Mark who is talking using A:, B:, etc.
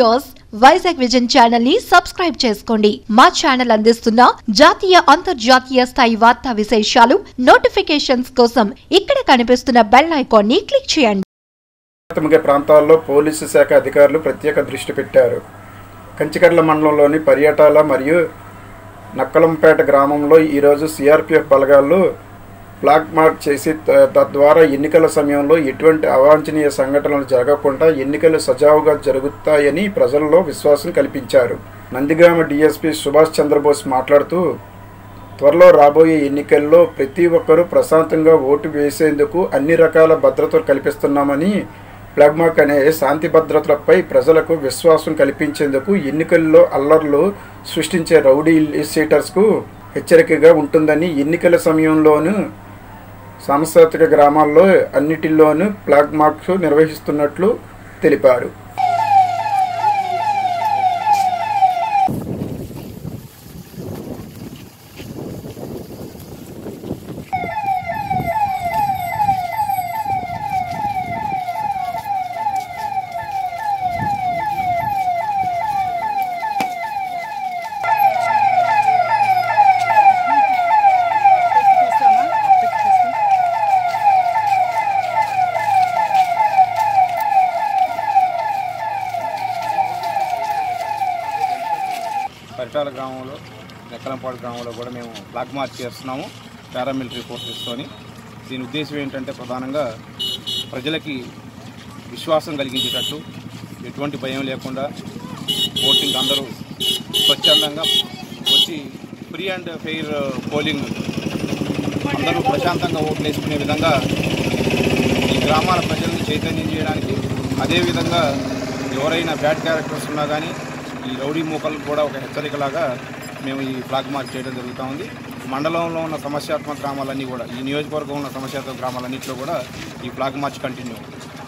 A: viewers Vizag vision channel ని subscribe చేసుకోండి మా ఛానల్ అందిస్తున్న జాతీయ అంతర్జాతీయ స్థాయి వార్తా విశేషాలు నోటిఫికేషన్స్ కోసం ఇక్కడ కనిపిస్తున్న బెల్ ఐకాన్ ని క్లిక్ చేయండి
B: ప్రాథమిక ప్రాంతాల్లో పోలీసు శాఖ అధికారులు ప్రత్యేక దృష్టి పెట్టారు కంచికర్ల మండలంలోని పర్యటాల మరియు నక్కలంపేట గ్రామంలో ఈరోజు సిఆర్పిఎఫ్ బలగాలు ఫ్లాగ్ మార్క్ చేసి త- తద్వారా ఎన్నికల సమయంలో ఎటువంటి అవాంఛనీయ సంఘటనలు జరగకుండా ఎన్నికలు సజావుగా జరుగుతాయని ప్రజల్లో విశ్వాసం కల్పించారు నందిగామ డీఎస్పీ సుభాష్ చంద్రబోస్ మాట్లాడుతూ త్వరలో రాబోయే ఎన్నికల్లో ప్రతి ఒక్కరూ ప్రశాంతంగా ఓటు వేసేందుకు అన్ని రకాల భద్రతలు కల్పిస్తున్నామని ప్లగ్మాక్ అనే శాంతి భద్రతలపై ప్రజలకు విశ్వాసం కల్పించేందుకు ఎన్నికల్లో అల్లర్లు సృష్టించే రౌడీ సీటర్స్కు హెచ్చరికగా ఉంటుందని ఎన్నికల సమయంలోనూ సాంస్కృతిక గ్రామాల్లో అన్నిటిల్లోనూ ప్లాగ్ మార్క్స్ నిర్వహిస్తున్నట్లు తెలిపారు
C: పరిటాల గ్రామంలో రెక్కలంపాడు గ్రామంలో కూడా మేము ఫ్లాగ్ మార్చ్ చేస్తున్నాము పారామిలిటరీ ఫోర్సెస్తోని దీని ఉద్దేశం ఏంటంటే ప్రధానంగా ప్రజలకి విశ్వాసం కలిగించేటట్లు ఎటువంటి భయం లేకుండా ఓటింగ్ అందరూ స్వచ్ఛందంగా వచ్చి ఫ్రీ అండ్ ఫెయిర్ పోలింగ్ అందరూ ప్రశాంతంగా ఓట్లు వేసుకునే విధంగా ఈ గ్రామాల ప్రజలను చైతన్యం చేయడానికి అదేవిధంగా ఎవరైనా బ్యాడ్ క్యారెక్టర్స్ ఉన్నా కానీ ఈ రౌడీ మూకలకు కూడా ఒక హెచ్చరికలాగా మేము ఈ ఫ్లాగ్ మార్చ్ చేయడం జరుగుతూ ఉంది మండలంలో ఉన్న సమస్యాత్మక గ్రామాలన్నీ కూడా ఈ నియోజకవర్గం ఉన్న సమస్యాత్మక గ్రామాలన్నింటిలో కూడా ఈ ఫ్లాగ్ మార్చ్ కంటిన్యూ అవుతుంది